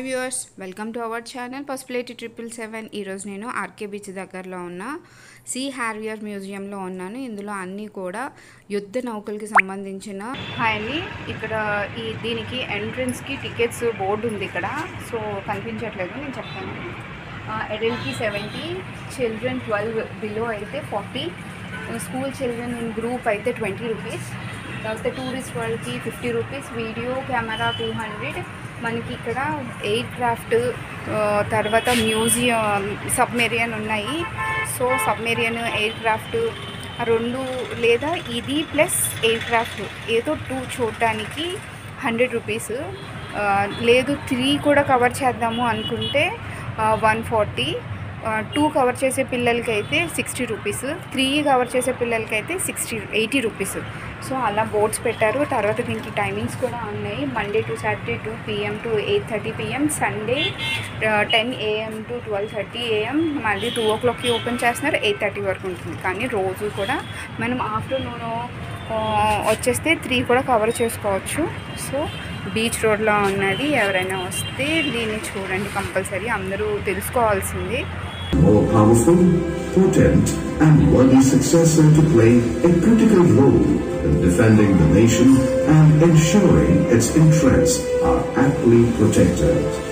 Hi viewers welcome to our channel Pasupuleti triple seven ఈరోజు నేను RK beach దగ్గరలో ఉన్న సీ హార్వియర్ మ్యూజియంలో ఉన్నాను ఇందులో అన్నీ కూడా యుద్ధ నౌకలకి సంబంధించిన హాయ్ అండి ఇక్కడ ఈ దీనికి ఎంట్రన్స్కి టికెట్స్ బోర్డు ఉంది ఇక్కడ సో కనిపించట్లేదు నేను చెప్తాను అడల్ట్కి సెవెంటీ చిల్డ్రన్ ట్వెల్వ్ బిలో అయితే forty school children in group అయితే ట్వంటీ రూపీస్ తర్వాత టూరిస్ట్ వాళ్ళకి fifty rupees video camera two hundred మనకి ఇక్కడ ఎయిర్ క్రాఫ్ట్ తర్వాత మ్యూజియం సబ్మెరియన్ ఉన్నాయి సో సబ్మెరియన్ ఎయిర్ క్రాఫ్ట్ రెండు లేదా ఇది ప్లస్ ఎయిర్ క్రాఫ్ట్ ఏదో టూ చూడటానికి హండ్రెడ్ రూపీస్ లేదు త్రీ కూడా కవర్ చేద్దాము అనుకుంటే వన్ ఫార్టీ టూ కవర్ చేసే పిల్లలకి అయితే సిక్స్టీ రూపీస్ త్రీ కవర్ చేసే పిల్లలకి అయితే సిక్స్టీ ఎయిటీ రూపీస్ సో అలా బోర్డ్స్ పెట్టారు తర్వాత దీనికి టైమింగ్స్ కూడా ఉన్నాయి Monday to Saturday two PM to eight thirty PM Sunday ten AM to twelve thirty AM మళ్ళీ టూ ఓ క్లాక్కి ఓపెన్ చేస్తున్నారు ఎయిట్ థర్టీ వరకు ఉంటుంది కానీ రోజు కూడా మనం ఆఫ్టర్నూన్ వచ్చేస్తే త్రీ కూడా కవర్ చేసుకోవచ్చు సో బీచ్ రోడ్లో ఉన్నది ఎవరైనా వస్తే దీన్ని చూడండి కంపల్సరీ అందరూ తెలుసుకోవాల్సింది more powerful, potent, and worthy successor to play a critical role in defending the nation and ensuring its interests are aptly protected.